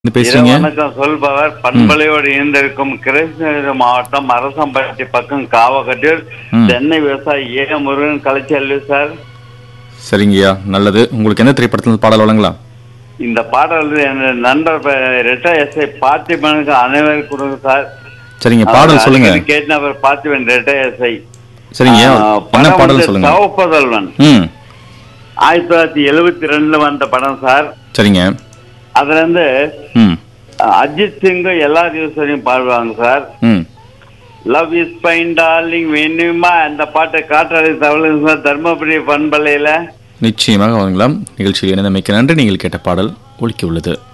இருந்து பேசுறீங்க வணக்கம் சொல்பவர் பண்பலையோடு இணைந்திருக்கும் கிருஷ்ணகிரி மாவட்டம் அரசம்பட்டி பக்கம் காவகட்டியூர் ம். சென்னை விவசாயி ஏ முருகன் கலைச்செல்வி சார் சரிங்கய்யா நல்லது உங்களுக்கு எந்த திரைப்படத்துல இருந்து பாடல் வழங்கலாம் இந்த பாடல் வந்து என் நண்பர் ரிட்டா எஸ்ஐ பார்த்திபனுக்கு அனைவருக்கும் கொடுங்க சார் சரிங்க பாடல் சொல்லுங்க கேட்ட நபர் பார்த்திபன் ரிட்டா எஸ்ஐ சரிங்க என்ன பாடல் சொல்லுங்க சவப்பதல்வன் ம் ஆயிரத்தி தொள்ளாயிரத்தி எழுபத்தி ரெண்டுல வந்த படம் சார் சரிங்க அதுல இருந்து ம் அஹ், அஜித் சிங் எல்லா திவசரையும் பாடுவாங்க சார் ம் லவ் இஸ் ஃபைன் டார்லிங் வேணுமா அந்த பாட்டை காற்றாலை தவளுங்க சார் தர்மபுரி பண்பலையில நிச்சயமாக வழங்கலாம் நிகழ்ச்சியில் இணைந்தமைக்கு நன்றி நீங்கள் கேட்ட பாடல் ஒலிக்க உள்ளது